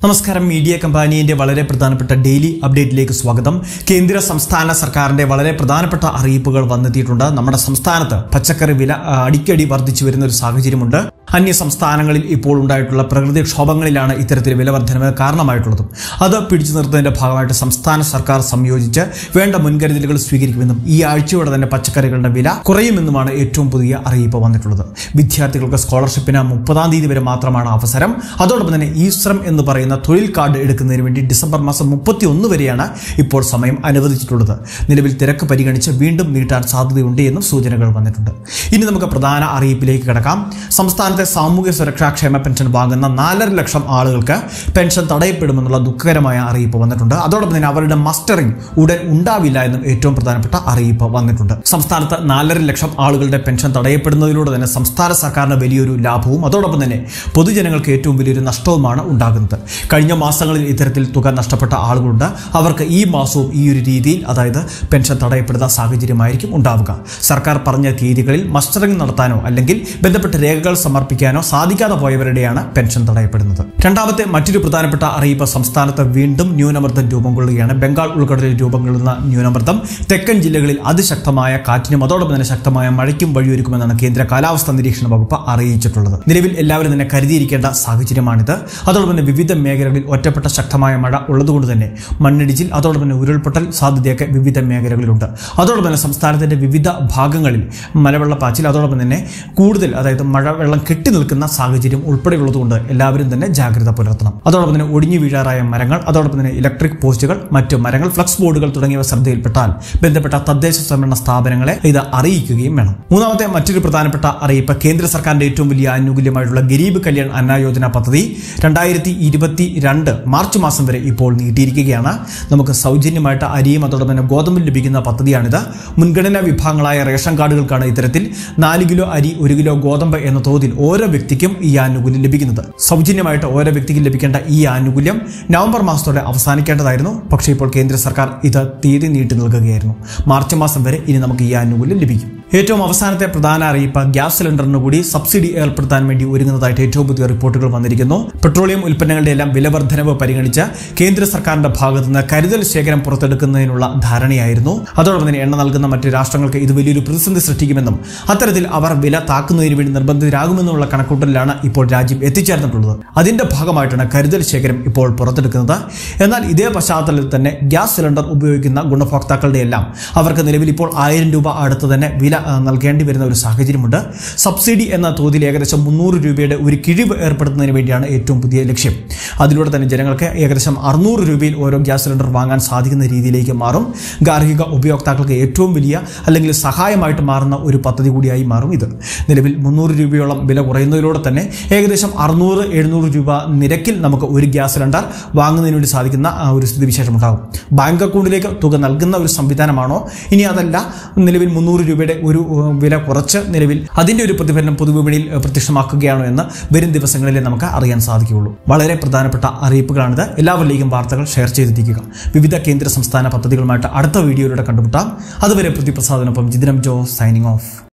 നമസ്കാരം മീഡിയ കമ്പാനിയുടെ വളരെ പ്രധാനപ്പെട്ട ഡെയിലി അപ്ഡേറ്റിലേക്ക് സ്വാഗതം കേന്ദ്ര സംസ്ഥാന സർക്കാരിന്റെ വളരെ പ്രധാനപ്പെട്ട അറിയിപ്പുകൾ വന്നെത്തിയിട്ടുണ്ട് നമ്മുടെ സംസ്ഥാനത്ത് പച്ചക്കറി വില ആ, അടിക്കടി വർദ്ധിച്ചു വരുന്ന ഒരു സാഹചര്യമുണ്ട് അന്യ സംസ്ഥാനങ്ങളിൽ ഇപ്പോൾ ഉണ്ടായിട്ടുള്ള പ്രകൃതിക്ഷോഭങ്ങളിലാണ് ഇത്തരത്തിൽ വില വർധനവ് കാരണമായിട്ടുള്ളതും അത് പിടിച്ചു നിർത്തുന്നതിന്റെ ഭാഗമായിട്ട് സംസ്ഥാന സർക്കാർ സംയോജിച്ച് വേണ്ട മുൻകരുതലുകൾ സ്വീകരിക്കുമെന്നും ഈ ആഴ്ചയോടെ തന്നെ പച്ചക്കറികളുടെ വില കുറയുമെന്നുമാണ് ഏറ്റവും പുതിയ അറിയിപ്പ് വന്നിട്ടുള്ളത് വിദ്യാർത്ഥികൾക്ക് സ്കോളർഷിപ്പിന് മുപ്പതാം തീയതി വരെ മാത്രമാണ് അവസരം അതോടൊപ്പം തന്നെ ഈശ്രം എന്ന് പറയുന്ന തൊഴിൽ കാർഡ് എടുക്കുന്നതിന് വേണ്ടി ഡിസംബർ മാസം മുപ്പത്തി ഒന്ന് വരെയാണ് ഇപ്പോൾ സമയം അനുവദിച്ചിട്ടുള്ളത് നിലവിൽ തിരക്ക് പരിഗണിച്ച് വീണ്ടും നീട്ടാൻ സാധ്യതയുണ്ട് എന്നും സൂചനകൾ വന്നിട്ടുണ്ട് ഇനി നമുക്ക് പ്രധാന അറിയിപ്പിലേക്ക് കിടക്കാം സംസ്ഥാനത്തെ സാമൂഹ്യ സുരക്ഷാ ക്ഷേമ പെൻഷൻ വാങ്ങുന്ന നാലര ലക്ഷം ആളുകൾക്ക് പെൻഷൻ തടയപ്പെടുമെന്നുള്ള ദുഃഖകരമായ അറിയിപ്പ് വന്നിട്ടുണ്ട് അതോടൊപ്പം തന്നെ അവരുടെ മസ്റ്ററിംഗ് ഉടൻ ഉണ്ടാവില്ല എന്നും ഏറ്റവും പ്രധാനപ്പെട്ട അറിയിപ്പ് വന്നിട്ടുണ്ട് സംസ്ഥാനത്ത് നാലര ലക്ഷം ആളുകളുടെ പെൻഷൻ തടയപ്പെടുന്നതിലൂടെ തന്നെ സംസ്ഥാന സർക്കാരിന് വലിയൊരു ലാഭവും അതോടൊപ്പം തന്നെ പൊതുജനങ്ങൾക്ക് ഏറ്റവും വലിയൊരു നഷ്ടവുമാണ് ഉണ്ടാകുന്നത് കഴിഞ്ഞ മാസങ്ങളിൽ ഇത്തരത്തിൽ തുക നഷ്ടപ്പെട്ട ആളുകളുണ്ട് അവർക്ക് ഈ മാസവും ഈ ഒരു രീതിയിൽ അതായത് പെൻഷൻ തടയപ്പെടുന്ന സാഹചര്യമായിരിക്കും ഉണ്ടാവുക സർക്കാർ പറഞ്ഞ തീയതികളിൽ മസ്റ്ററിംഗ് നടത്താനോ അല്ലെങ്കിൽ ബന്ധപ്പെട്ട രേഖകൾ സമർപ്പിക്കാനോ സാധിക്കാതെ പോയവരുടെയാണ് പെൻഷൻ തടയപ്പെടുന്നത് രണ്ടാമത്തെ മറ്റൊരു പ്രധാനപ്പെട്ട അറിയിപ്പ് സംസ്ഥാനത്ത് വീണ്ടും ന്യൂനമർദ്ദം രൂപം കൊള്ളുകയാണ് ബംഗാൾ ഉൾക്കടലിൽ രൂപം കൊള്ളുന്ന ന്യൂനമർദ്ദം തെക്കൻ ജില്ലകളിൽ അതിശക്തമായ കാറ്റിനും അതോടൊപ്പം തന്നെ ശക്തമായ മഴയ്ക്കും വഴിയൊരുക്കുമെന്നാണ് കേന്ദ്ര കാലാവസ്ഥാ നിരീക്ഷണ വകുപ്പ് അറിയിച്ചിട്ടുള്ളത് നിലവിൽ എല്ലാവരും തന്നെ കരുതിയിരിക്കേണ്ട സാഹചര്യമാണിത് അതോടൊപ്പം തന്നെ വിവിധ മേഖലകളിൽ ഒറ്റപ്പെട്ട ശക്തമായ മഴ ഉള്ളതുകൊണ്ട് തന്നെ മണ്ണിടിച്ചിൽ അതോടൊപ്പം തന്നെ ഉരുൾപൊട്ടൽ സാധ്യതയൊക്കെ വിവിധ മേഖലകളിലുണ്ട് അതോടൊപ്പം തന്നെ സംസ്ഥാനത്തിന്റെ വിവിധ ഭാഗങ്ങളിൽ മലവെള്ളപ്പാച്ചിൽ അതോടൊപ്പം തന്നെ കൂടുതൽ അതായത് മഴവെള്ളം കെട്ടി നിൽക്കുന്ന സാഹചര്യം ഉൾപ്പെടെയുള്ളതുകൊണ്ട് എല്ലാവരും തന്നെ ജാഗ്രത പുലർത്തണം അതോടൊപ്പം തന്നെ ഒടിഞ്ഞു വീഴാറായ മരങ്ങൾ അതോടൊപ്പം തന്നെ ഇലക്ട്രിക് പോസ്റ്റുകൾ മറ്റു മരങ്ങൾ ഫ്ലക്സ് ബോർഡുകൾ തുടങ്ങിയവ ശ്രദ്ധയിൽപ്പെട്ടാൽ ബന്ധപ്പെട്ട തദ്ദേശ സ്വയംഭരണ സ്ഥാപനങ്ങളെ ഇത് അറിയിക്കുകയും വേണം മൂന്നാമത്തെ മറ്റൊരു പ്രധാനപ്പെട്ട അറിയിപ്പ് കേന്ദ്ര സർക്കാരിന്റെ ഏറ്റവും വലിയ ആനുകൂല്യമായിട്ടുള്ള ഗരീബ് കല്യാൺ അന്ന യോജന പദ്ധതി രണ്ടായിരത്തി ഇരുപത്തി രണ്ട് മാർച്ച് മാസം വരെ ഇപ്പോൾ നീട്ടിയിരിക്കുകയാണ് നമുക്ക് സൗജന്യമായിട്ട് അരിയും അതോടൊപ്പം തന്നെ ഗോതമ്പും ലഭിക്കുന്ന പദ്ധതിയാണിത് മുൻഗണനാ വിഭാഗങ്ങളായ റേഷൻ കാർഡുകൾക്കാണ് ഇത്തരത്തിൽ നാല് കിലോ അരി ഒരു കിലോ ഗോതമ്പ് എന്ന തോതിൽ ഓരോ വ്യക്തിക്കും ഈ ആനുകൂല്യം ലഭിക്കുന്നത് സൗജന്യമായിട്ട് ഓരോ വ്യക്തിക്കും ലഭിക്കേണ്ട ഈ ആനുകൂല്യം നവംബർ മാസത്തോടെ അവസാനിക്കേണ്ടതായിരുന്നു പക്ഷേ ഇപ്പോൾ കേന്ദ്ര സർക്കാർ ഇത് തീയതി നീട്ടി നൽകുകയായിരുന്നു മാർച്ച് മാസം വരെ ഇനി നമുക്ക് ഈ ആനുകൂല്യം ലഭിക്കും ഏറ്റവും അവസാനത്തെ പ്രധാന അറിയിപ്പ് ഗ്യാസ് സിലിണ്ടറിന് കൂടി സബ്സിഡി ഏർപ്പെടുത്താൻ വേണ്ടി ഒരുങ്ങുന്നതായിട്ട് ഏറ്റവും പുതിയ റിപ്പോർട്ടുകൾ വന്നിരിക്കുന്നു പെട്രോളിയം ഉൽപ്പന്നങ്ങളുടെ എല്ലാം വിലവർദ്ധനവ് പരിഗണിച്ച് കേന്ദ്ര സർക്കാരിന്റെ ഭാഗത്തു നിന്ന് കരുതൽ ശേഖരം പുറത്തെടുക്കുന്നതിനുള്ള ധാരണയായിരുന്നു അതോടൊപ്പം തന്നെ എണ്ണ നൽകുന്ന മറ്റ് രാഷ്ട്രങ്ങൾക്ക് ഇത് വലിയൊരു പ്രതിസന്ധി സൃഷ്ടിക്കുമെന്നും അത്തരത്തിൽ അവർ വില താക്കുന്നതിന് വേണ്ടി നിർബന്ധിതരാകുമെന്നുള്ള കണക്കൂട്ടലിലാണ് ഇപ്പോൾ രാജ്യം എത്തിച്ചേർന്നിട്ടുള്ളത് അതിന്റെ ഭാഗമായിട്ടാണ് കരുതൽ ശേഖരം ഇപ്പോൾ പുറത്തെടുക്കുന്നത് എന്നാൽ ഇതേ പശ്ചാത്തലത്തിൽ തന്നെ ഗ്യാസ് സിലിണ്ടർ ഉപയോഗിക്കുന്ന ഗുണഭോക്താക്കളുടെ എല്ലാം അവർക്ക് നിലവിൽ ഇപ്പോൾ ആയിരം രൂപ അടുത്ത് തന്നെ വില ആ, നൽകേണ്ടി വരുന്ന ഒരു സാഹചര്യമുണ്ട് സബ്സിഡി എന്ന തോതിൽ ഏകദേശം മുന്നൂറ് രൂപയുടെ ഒരു കിഴിവ് ഏർപ്പെടുത്തുന്നതിന് വേണ്ടിയാണ് ഏറ്റവും പുതിയ ലക്ഷ്യം അതിലൂടെ തന്നെ ജനങ്ങൾക്ക് ഏകദേശം അറുന്നൂറ് രൂപയിൽ ഓരോ ഗ്യാസ് സിലിണ്ടർ വാങ്ങാൻ സാധിക്കുന്ന രീതിയിലേക്ക് മാറും ഗാർഹിക ഉപയോക്താക്കൾക്ക് ഏറ്റവും വലിയ അല്ലെങ്കിൽ സഹായമായിട്ട് മാറുന്ന ഒരു പദ്ധതി കൂടിയായി മാറും ഇത് നിലവിൽ മുന്നൂറ് രൂപയോളം വില കുറയുന്നതിലൂടെ തന്നെ ഏകദേശം അറുന്നൂറ് എഴുന്നൂറ് രൂപ നിരക്കിൽ നമുക്ക് ഒരു ഗ്യാസ് സിലിണ്ടർ വാങ്ങുന്നതിന് വേണ്ടി സാധിക്കുന്ന ആ, ഒരു സ്ഥിതിവിശേഷം ഉണ്ടാകും ബാങ്ക് അക്കൗണ്ടിലേക്ക് തുക നൽകുന്ന ഒരു സംവിധാനമാണോ ഇനി അതല്ല നിലവിൽ മുന്നൂറ് രൂപയുടെ ഒരു ഏഹ്, വില കുറച്ച് നിലവിൽ അതിന്റെ ഒരു പ്രതിഫലനം പൊതുവിപണിയിൽ ഏഹ്, പ്രത്യക്ഷമാക്കുകയാണോ എന്ന് വരും ദിവസങ്ങളിലെ നമുക്ക് അറിയാൻ സാധിക്കുകയുള്ളൂ വളരെ പ്രധാനപ്പെട്ട അറിയിപ്പുകളാണിത് എല്ലാവരിലേക്കും വാർത്തകൾ ഷെയർ ചെയ്തെത്തിക്കുക വിവിധ കേന്ദ്ര സംസ്ഥാന പദ്ധതികളുമായിട്ട് അടുത്ത വീഡിയോയിലൂടെ കണ്ടുമുട്ടാം അതുവരെ പ്രതിപ്രസാദിനൊപ്പം ജിതിനം ജോ സൈനിങ് ഓഫ്